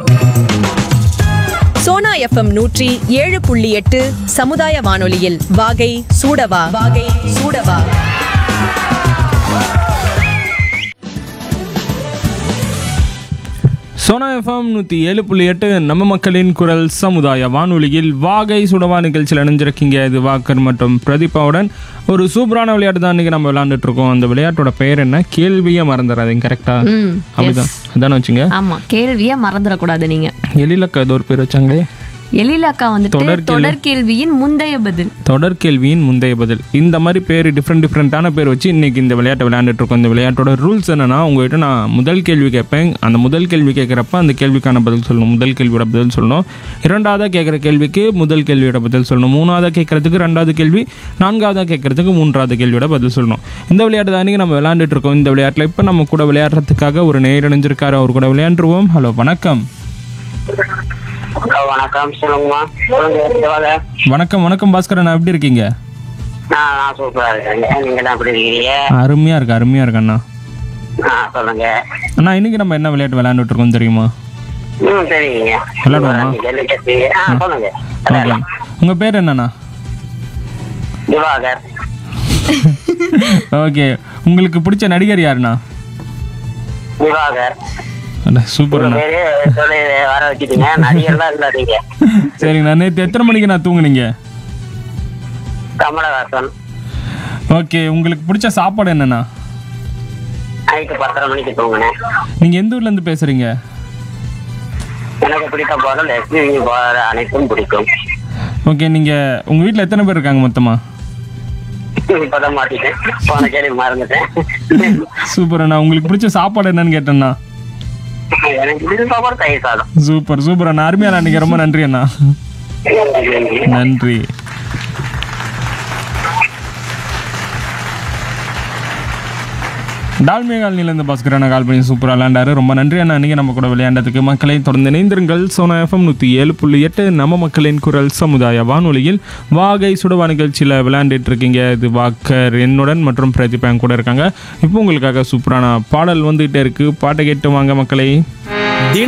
Sona FM நூற்றி ஏழு புள்ளி எட்டு சமுதாய வானொலியில் வாகை சூடவா வாகை சூடவா சோனா எஃப்எம் நூற்றி ஏழு புள்ளி எட்டு நம்ம மக்களின் குரல் சமுதாய வானொலியில் வாகை சுடவா நிகழ்ச்சியில் இணைஞ்சிருக்கீங்க இது வாக்கர் மற்றும் பிரதீபாவுடன் ஒரு சூப்பரான விளையாட்டு தான் இன்றைக்கி நம்ம விளையாண்டுட்டு இருக்கோம் அந்த விளையாட்டோட பெயர் என்ன கேள்வியே மறந்துடாதீங்க கரெக்டா ம் அப்படிதான் அதானே வச்சுங்க ஆமா கேள்வியை மறந்துடக்கூடாது நீங்க எழிலக்கா ஏதோ ஒரு பேர் வச்சாங்களே எழிலாக்கா வந்துட்டு தொடர் கேள்வி. தொடர் கேள்வியின் முந்தைய பதில் தொடர் கேள்வியின் முந்தைய பதில் இந்த மாதிரி பேர் டிஃப்ரெண்ட் டிஃப்ரெண்ட்டான பேர் வச்சு இன்னைக்கு இந்த விளையாட்டை விளையாண்டுட்டு இருக்கோம் இந்த விளையாட்டோட ரூல்ஸ் என்னன்னா உங்ககிட்ட நான் முதல் கேள்வி கேட்பேன் அந்த முதல் கேள்வி கேட்குறப்ப அந்த கேள்விக்கான பதில் சொல்லணும் முதல் கேள்வியோட பதில் சொல்லணும் இரண்டாவதாக கேட்குற கேள்விக்கு முதல் கேள்வியோட பதில் சொல்லணும் மூணாவதாக கேட்கறதுக்கு ரெண்டாவது கேள்வி நான்காவதாக கேட்கறதுக்கு மூன்றாவது கேள்வியோட பதில் சொல்லணும் இந்த விளையாட்டு தான் இன்னைக்கு நம்ம விளையாண்டுட்டு இருக்கோம் இந்த விளையாட்டில் இப்போ நம்ம கூட விளையாடுறதுக்காக ஒரு நேர் இணைஞ்சிருக்காரு அவர் கூட விளையாண்டுருவோம் ஹலோ வணக்கம் ஹலோ வணக்கம் சொல்லுங்கம்மா சொல்லுங்க சிவாங்க வணக்கம் வணக்கம் பாஸ்கரன் எப்படி இருக்கீங்க நான் நான் சூப்பரா இருக்கேங்க நீங்க எல்லாம் எப்படி இருக்கீங்க அருமையாக இருக்கு அருமையாக இருக்கு அண்ணா ஆ சொல்லுங்க அண்ணா இன்னைக்கு நம்ம என்ன விளையாட்டு விளையாண்டுட்டு இருக்கோம் தெரியுமா ம் சரிங்க விளையாடுவோமா? நீங்க என்ன கேட்டீங்க ஆ சொல்லுங்க ஓகே விளையாடலாம். உங்கள் பேர் என்னண்ணா திவாகர் ஓகே உங்களுக்கு பிடிச்ச நடிகர் யாருண்ணா திவாகர் அட சூப்பர்ண்ணா பேரு சொல்லி வர வச்சுட்டீங்க நடிகர்லாம் இல்ல நீங்க சரிங்கண்ணா நேற்று எத்தனை மணிக்கு நான் தூங்குனீங்க கமலஹாசன் ஓகே உங்களுக்கு பிடிச்ச சாப்பாடு என்னண்ணா நைட்டு பத்தரை மணிக்கு தூங்கினேன் நீங்கள் எந்த ஊர்லேருந்து பேசுகிறீங்க எனக்கு பிடித்த பாடல் எஸ்பிபி பாடல் அனைத்தும் பிடிக்கும் ஓகே நீங்கள் உங்கள் வீட்டில் எத்தனை பேர் இருக்காங்க மொத்தமாக இப்பதான் மாட்டிட்டேன் போன கேள்வி மறந்துட்டேன் சூப்பர் அண்ணா உங்களுக்கு பிடிச்ச சாப்பாடு என்னன்னு கேட்டேண்ணா எனக்கு பிடிச்ச சாப்பாடு தயிர் சாதம் சூப்பர் சூப்பர் அண்ணா அருமையான அன்றைக்கி ரொம்ப நன்றி அண்ணா நன்றி டால்மியா காலனிலேருந்து பாஸ்கர் அண்ணா கால் பண்ணி சூப்பராக விளையாண்டாரு ரொம்ப நன்றி அண்ணா அன்றைக்கி நம்ம கூட விளையாண்டதுக்கு மக்களை தொடர்ந்து இணைந்திருங்கள் சோனா எஃப்எம் நூற்றி ஏழு புள்ளி எட்டு நம்ம மக்களின் குரல் சமுதாய வானொலியில் வாகை சுடவா நிகழ்ச்சியில் விளையாண்டுட்டு இருக்கீங்க இது வாக்கர் என்னுடன் மற்றும் பிரதீபா கூட இருக்காங்க இப்போ உங்களுக்காக சூப்பரான பாடல் வந்துகிட்டே இருக்குது பாட்டை கேட்டு வாங்க மக்களை